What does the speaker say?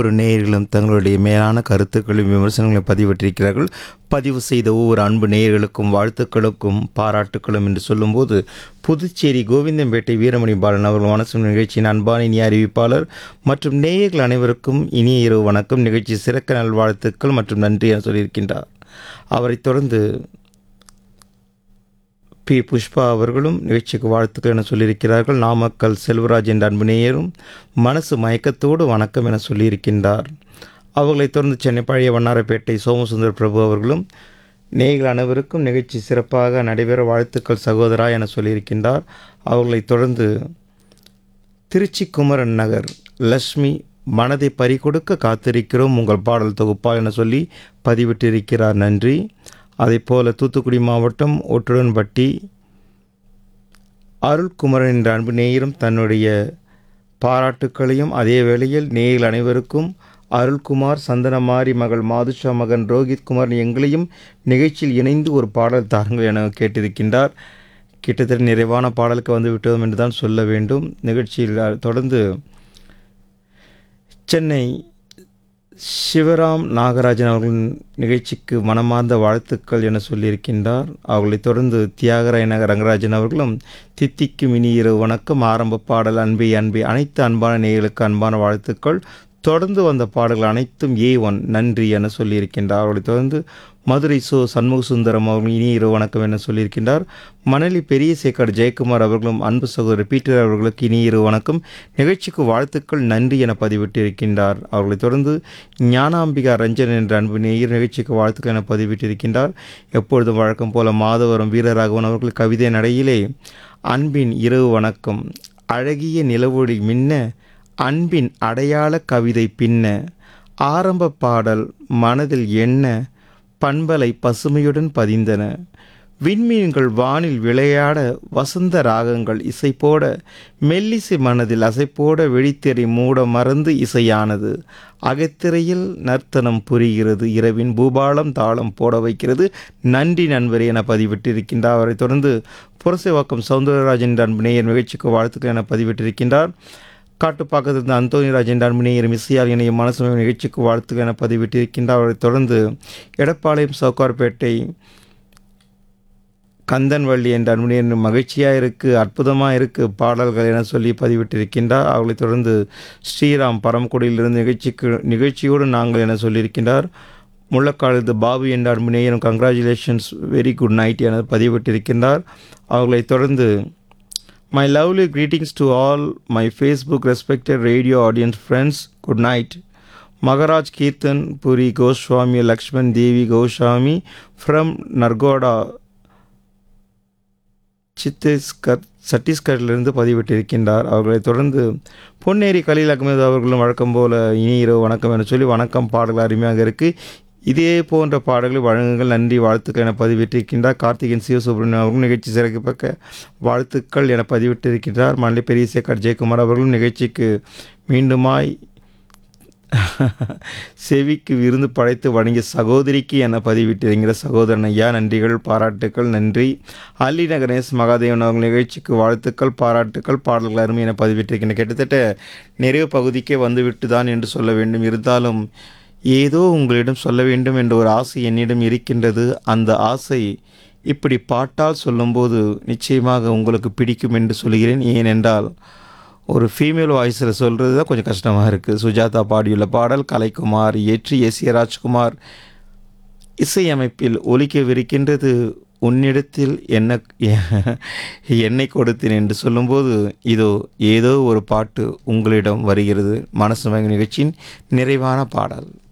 ஒவ்வொரு நேயர்களும் தங்களுடைய மேலான கருத்துக்களையும் விமர்சனங்களையும் பதிவிட்டிருக்கிறார்கள் பதிவு செய்த ஒவ்வொரு அன்பு நேயர்களுக்கும் வாழ்த்துக்களுக்கும் பாராட்டுக்களும் என்று சொல்லும்போது புதுச்சேரி கோவிந்தம்பேட்டை வீரமணி பாலன் அவர்கள் மனசு நிகழ்ச்சியின் அன்பான இனிய அறிவிப்பாளர் மற்றும் நேயர்கள் அனைவருக்கும் இனிய இரவு வணக்கம் நிகழ்ச்சி சிறக்க நல்வாழ்த்துக்கள் மற்றும் நன்றி என சொல்லியிருக்கின்றார் அவரைத் தொடர்ந்து பி புஷ்பா அவர்களும் நிகழ்ச்சிக்கு வாழ்த்துக்கள் என சொல்லியிருக்கிறார்கள் நாமக்கல் செல்வராஜ் என்ற அன்பு நேயரும் மனசு மயக்கத்தோடு வணக்கம் என சொல்லியிருக்கின்றார் அவர்களைத் தொடர்ந்து சென்னை பழைய வண்ணாரப்பேட்டை சோமசுந்தர் பிரபு அவர்களும் நேயர்கள் அனைவருக்கும் நிகழ்ச்சி சிறப்பாக நடைபெற வாழ்த்துக்கள் சகோதரா என சொல்லியிருக்கின்றார் அவர்களைத் தொடர்ந்து திருச்சி குமரன் நகர் லக்ஷ்மி மனதை பறிகொடுக்க காத்திருக்கிறோம் உங்கள் பாடல் தொகுப்பா என சொல்லி பதிவிட்டிருக்கிறார் நன்றி அதேபோல தூத்துக்குடி மாவட்டம் ஒட்டுடன்பட்டி அருள்குமரன் என்ற அன்பு நேயரும் தன்னுடைய பாராட்டுக்களையும் அதே வேளையில் நேயர்கள் அனைவருக்கும் அருள்குமார் சந்தனமாரி மகள் மாதுஷா மகன் ரோஹித் குமார் எங்களையும் நிகழ்ச்சியில் இணைந்து ஒரு பாடல் தாருங்கள் என கேட்டிருக்கின்றார் கிட்டத்தட்ட நிறைவான பாடலுக்கு வந்து விட்டோம் என்று தான் சொல்ல வேண்டும் நிகழ்ச்சியில் தொடர்ந்து சென்னை சிவராம் நாகராஜன் அவர்களின் நிகழ்ச்சிக்கு மனமார்ந்த வாழ்த்துக்கள் என சொல்லியிருக்கின்றார் அவர்களைத் தொடர்ந்து தியாகராய நகர் ரங்கராஜன் அவர்களும் தித்திக்கும் இனி இரவு வணக்கம் ஆரம்ப பாடல் அன்பே அன்பே அனைத்து அன்பான நேயர்களுக்கு அன்பான வாழ்த்துக்கள் தொடர்ந்து வந்த பாடல்கள் அனைத்தும் ஏ ஒன் நன்றி என சொல்லியிருக்கின்றார் அவர்களைத் தொடர்ந்து மதுரை சோ சண்முக சுந்தரம் அவர்கள் இனி இரவு வணக்கம் என சொல்லியிருக்கின்றார் மணலி பெரிய சேக்காடு ஜெயக்குமார் அவர்களும் அன்பு சகோதரர் பீட்டர் அவர்களுக்கு இனி இரவு வணக்கம் நிகழ்ச்சிக்கு வாழ்த்துக்கள் நன்றி என பதிவிட்டிருக்கின்றார் அவர்களைத் தொடர்ந்து ஞானாம்பிகா ரஞ்சன் என்ற அன்பு நேயர் நிகழ்ச்சிக்கு வாழ்த்துக்கள் என பதிவிட்டிருக்கின்றார் எப்பொழுதும் வழக்கம் போல மாதவரம் வீரராகவன் அவர்கள் கவிதை நடையிலே அன்பின் இரவு வணக்கம் அழகிய நிலவொளி மின்ன அன்பின் அடையாள கவிதை பின்ன ஆரம்ப பாடல் மனதில் எண்ண பண்பலை பசுமையுடன் பதிந்தன விண்மீன்கள் வானில் விளையாட வசந்த ராகங்கள் இசை போட மெல்லிசை மனதில் அசைப்போட வெளித்திரை மூட மறந்து இசையானது அகத்திரையில் நர்த்தனம் புரிகிறது இரவின் பூபாலம் தாளம் போட வைக்கிறது நன்றி நண்பரே என பதிவிட்டிருக்கின்றார் அவரை தொடர்ந்து புரசைவாக்கம் சவுந்தரராஜன் அன்பு நேயர் நிகழ்ச்சிக்கு வாழ்த்துக்கள் என பதிவிட்டிருக்கின்றார் காட்டுப்பாக்கத்திலிருந்து அந்தோனி ராஜன் அன்புநேயர் மிஸ்ஸியால் இணைய மனசுமை நிகழ்ச்சிக்கு வாழ்த்துக்கள் என பதிவிட்டிருக்கின்றார் அவரைத் தொடர்ந்து எடப்பாளையம் சவுக்கார்பேட்டை கந்தன்வள்ளி என்ற அன்புநேயர் மகிழ்ச்சியாக இருக்குது அற்புதமாக இருக்குது பாடல்கள் என சொல்லி பதிவிட்டிருக்கின்றார் அவர்களைத் தொடர்ந்து ஸ்ரீராம் பரமக்குடியிலிருந்து நிகழ்ச்சிக்கு நிகழ்ச்சியோடு நாங்கள் என சொல்லியிருக்கின்றார் முள்ளக்காலத்து பாபு என்ற அன்புநேயரும் கங்க்ராச்சுலேஷன்ஸ் வெரி குட் நைட் என பதிவிட்டிருக்கின்றார் அவர்களைத் தொடர்ந்து My lovely greetings to all my Facebook respected radio audience friends. Good night. Maharaj Kirtan Puri Goswami Lakshman Devi Goswami from Nargoda சித்தீஸ்கர் சத்தீஸ்கரிலிருந்து பதிவிட்டிருக்கின்றார் அவர்களைத் தொடர்ந்து பொன்னேரி கலீல் அகமது அவர்களும் வழக்கம் போல இனி இரவு வணக்கம் என சொல்லி வணக்கம் பாடல்கள் அருமையாக இருக்குது இதே போன்ற பாடல்களை வழங்குங்கள் நன்றி வாழ்த்துக்கள் என பதிவிட்டிருக்கின்றார் கார்த்திகேயன் சிவசுப்ரமணியன் அவர்களும் நிகழ்ச்சி சிறக்கப்பக்க வாழ்த்துக்கள் என பதிவிட்டிருக்கின்றார் மண்டை பெரிய சேகர் ஜெயக்குமார் அவர்களும் நிகழ்ச்சிக்கு மீண்டுமாய் செவிக்கு விருந்து படைத்து வழங்கிய சகோதரிக்கு என பதிவிட்டிருக்கிற சகோதரன் ஐயா நன்றிகள் பாராட்டுக்கள் நன்றி அல்லி நகரேஷ் மகாதேவன் அவர்கள் நிகழ்ச்சிக்கு வாழ்த்துக்கள் பாராட்டுக்கள் பாடல்கள் அருமை என பதிவிட்டிருக்கின்றன கிட்டத்தட்ட நிறைவு பகுதிக்கே வந்துவிட்டு தான் என்று சொல்ல வேண்டும் இருந்தாலும் ஏதோ உங்களிடம் சொல்ல வேண்டும் என்ற ஒரு ஆசை என்னிடம் இருக்கின்றது அந்த ஆசை இப்படி பாட்டால் சொல்லும்போது நிச்சயமாக உங்களுக்கு பிடிக்கும் என்று சொல்கிறேன் ஏனென்றால் ஒரு ஃபீமேல் வாய்ஸில் சொல்கிறது தான் கொஞ்சம் கஷ்டமாக இருக்குது சுஜாதா பாடியுள்ள பாடல் கலைக்குமார் ஏற்றி எஸ் ஏ ராஜ்குமார் இசையமைப்பில் ஒலிக்கவிருக்கின்றது உன்னிடத்தில் என்ன என்னை கொடுத்தேன் என்று சொல்லும்போது இதோ ஏதோ ஒரு பாட்டு உங்களிடம் வருகிறது மனசு மயங்க நிகழ்ச்சியின் நிறைவான பாடல்